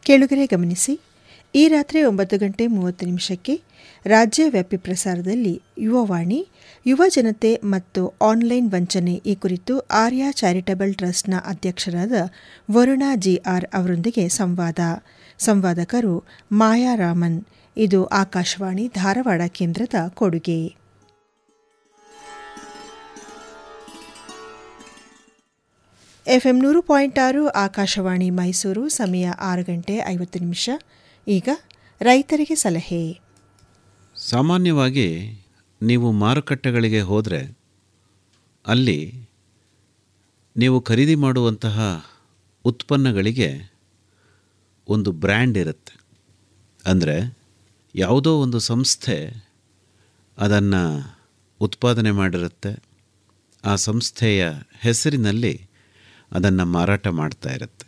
ಕೇಳುಗರೆ ಗಮನಿಸಿ ಈ ರಾತ್ರಿ ಒಂಬತ್ತು ಗಂಟೆ ಮೂವತ್ತು ನಿಮಿಷಕ್ಕೆ ರಾಜ್ಯವ್ಯಾಪಿ ಪ್ರಸಾರದಲ್ಲಿ ಯುವವಾಣಿ ಯುವ ಜನತೆ ಮತ್ತು ಆನ್ಲೈನ್ ವಂಚನೆ ಈ ಕುರಿತು ಆರ್ಯ ಚಾರಿಟಬಲ್ ಟ್ರಸ್ಟ್ನ ಅಧ್ಯಕ್ಷರಾದ ವರುಣ ಜಿಆರ್ ಅವರೊಂದಿಗೆ ಸಂವಾದ ಸಂವಾದಕರು ಮಾಯಾ ರಾಮನ್ ಇದು ಆಕಾಶವಾಣಿ ಧಾರವಾಡ ಕೇಂದ್ರದ ಕೊಡುಗೆ ಎಫ್ಎಂ ನೂರು ಪಾಯಿಂಟ್ ಆರು ಆಕಾಶವಾಣಿ ಮೈಸೂರು ಸಮಯ ಆರು ಗಂಟೆ ಐವತ್ತು ನಿಮಿಷ ಈಗ ರೈತರಿಗೆ ಸಲಹೆ ಸಾಮಾನ್ಯವಾಗಿ ನೀವು ಮಾರುಕಟ್ಟೆಗಳಿಗೆ ಹೋದರೆ ಅಲ್ಲಿ ನೀವು ಖರೀದಿ ಮಾಡುವಂತಹ ಉತ್ಪನ್ನಗಳಿಗೆ ಒಂದು ಬ್ರ್ಯಾಂಡ್ ಇರುತ್ತೆ ಅಂದರೆ ಯಾವುದೋ ಒಂದು ಸಂಸ್ಥೆ ಅದನ್ನು ಉತ್ಪಾದನೆ ಮಾಡಿರುತ್ತೆ ಆ ಸಂಸ್ಥೆಯ ಹೆಸರಿನಲ್ಲಿ ಅದನ್ನು ಮಾರಾಟ ಮಾಡ್ತಾ ಇರುತ್ತೆ